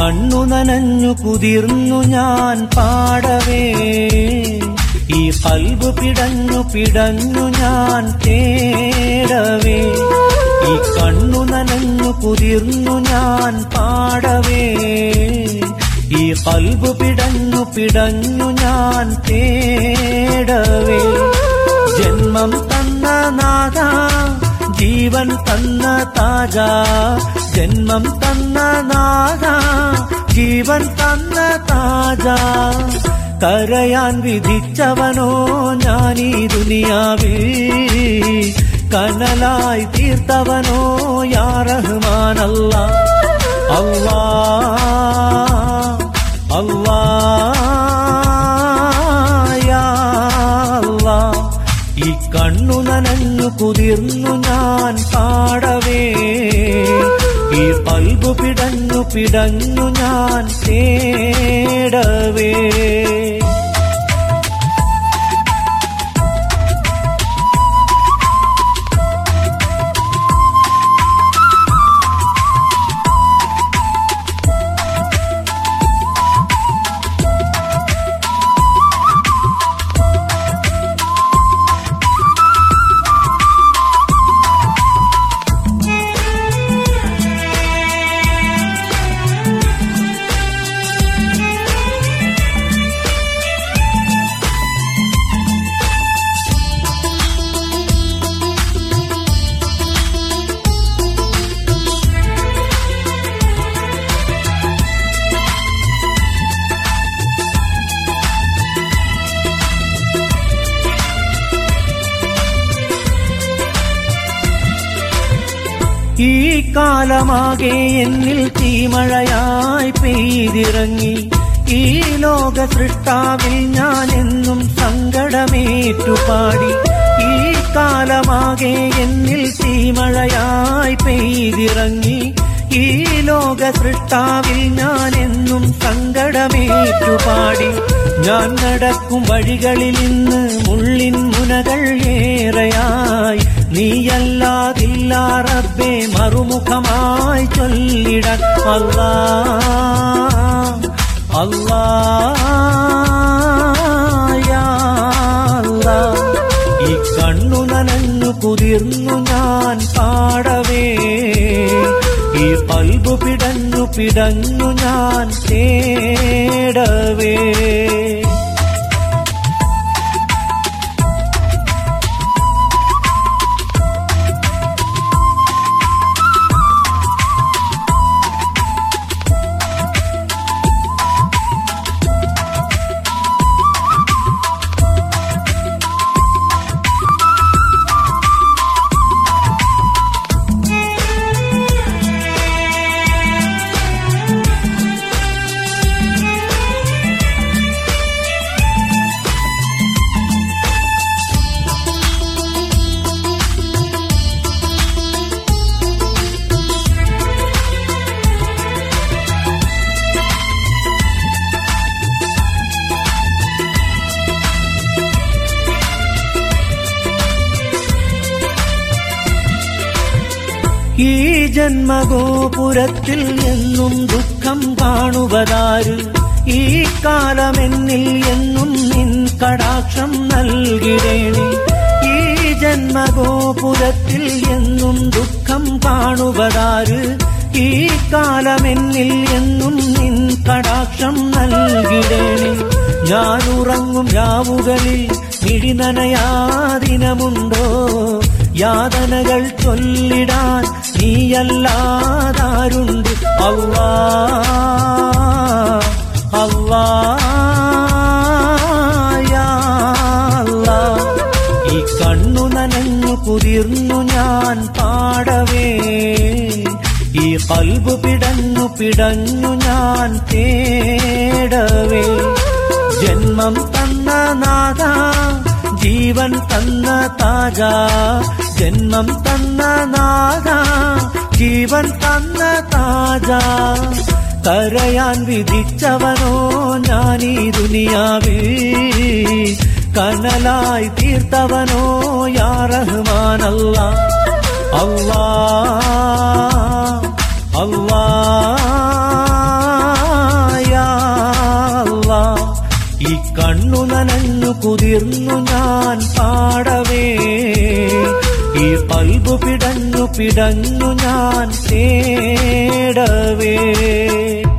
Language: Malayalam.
കണ്ണു നനഞ്ഞു കുതിർന്നു ഞാൻ പാടവേ ഈ കൽബ് പിടഞ്ഞു പിടഞ്ഞു ഞാൻ തേടവേ ഈ കണ്ണു നനഞ്ഞു കുതിർന്നു ഞാൻ പാടവേ ഈ കൽബ് പിടഞ്ഞു പിടഞ്ഞു ഞാൻ തേടവേ ജന്മം തന്ന നാഥ ജീവൻ തന്ന താജ ജന്മം തന്ന നാഥ ജീവൻ തന്ന താജ കരയാൻ വിധിച്ചവനോ ഞാനീ ദുനിയാവിൽ കനലായി തീർത്തവനോ യാ റഹ്മാനല്ല അല്ലാ അല്ലാ യാ അല്ലാ ഈ കണ്ണു നനഞ്ഞു കുതിർന്നു ഞാൻ പാടവേ ഈ പൽബു പിടഞ്ഞു പിടഞ്ഞു ഞാൻ തേടവേ ഈ കാലമാകെ എന്നിൽ തീമഴയായി പെയ്തിറങ്ങി ഈ ലോക സൃഷ്ടാവിൽ ഞാൻ എന്നും സങ്കടമേറ്റുപാടി ഈ കാലമാകെ എന്നിൽ തീമഴയായി പെയ്തിറങ്ങി ഈ ലോക സൃഷ്ടാവിൽ ഞാൻ എന്നും സങ്കടമേറ്റുപാടി ഞാൻ നടക്കും വഴികളിൽ ഇന്ന് മുള്ളിൻ മുനകൾ ഏറെയായി നീയല്ലാതില്ല റബ്ബേ മറുമുഖമായി ചൊല്ലിടാൻ അല്ലാ അല്ലാ യാ അല്ലാ. ഈ കണ്ണു നനഞ്ഞു കുതിർന്നു ഞാൻ പാടവേ ഈ പൽബു പിടഞ്ഞു പിടഞ്ഞു ഞാൻ തേടവേ ഈ ജന്മഗോപുരത്തിൽ എന്നും ദുഃഖം കാണുവതാര് ഈ കാലമെന്നിൽ എന്നും നിൻ കടാക്ഷം നൽകിടേണി ഈ ജന്മഗോപുരത്തിൽ എന്നും ദുഃഖം കാണുവതാര് ഈ കാലമെന്നിൽ എന്നും നിൻ കടാക്ഷം നൽകിടേണി ഞാൻ ഉറങ്ങും രാവുകളിൽ മിഴിനനയാദിനമുണ്ടോ യാതനകൾ ചൊല്ലിടാൻ നീയല്ലാതാരുണ്ട് അല്ലാ അല്ലാ യാ അല്ലാ. ഈ കണ്ണു നനഞ്ഞു കുതിർന്നു ഞാൻ പാടവേ ഈ കൽബ് പിടഞ്ഞു പിടഞ്ഞു ഞാൻ തേടവേ ജന്മം തന്ന നാഥ ജീവൻ തന്ന താജ ജന്മം തന്ന നാഥ ജീവൻ തന്ന താജ കരയാൻ വിധിച്ചവനോ ഞാനീ ദുനിയാവിൽ കനലായി തീർത്തവനോ യാ റഹ്മാനല്ല അല്ലാ അല്ലാ കണ്ണു നനഞ്ഞു കുതിർന്നു ഞാൻ പാടവേ ഈ പൽബു പിടഞ്ഞു പിടഞ്ഞു ഞാൻ തേടവേ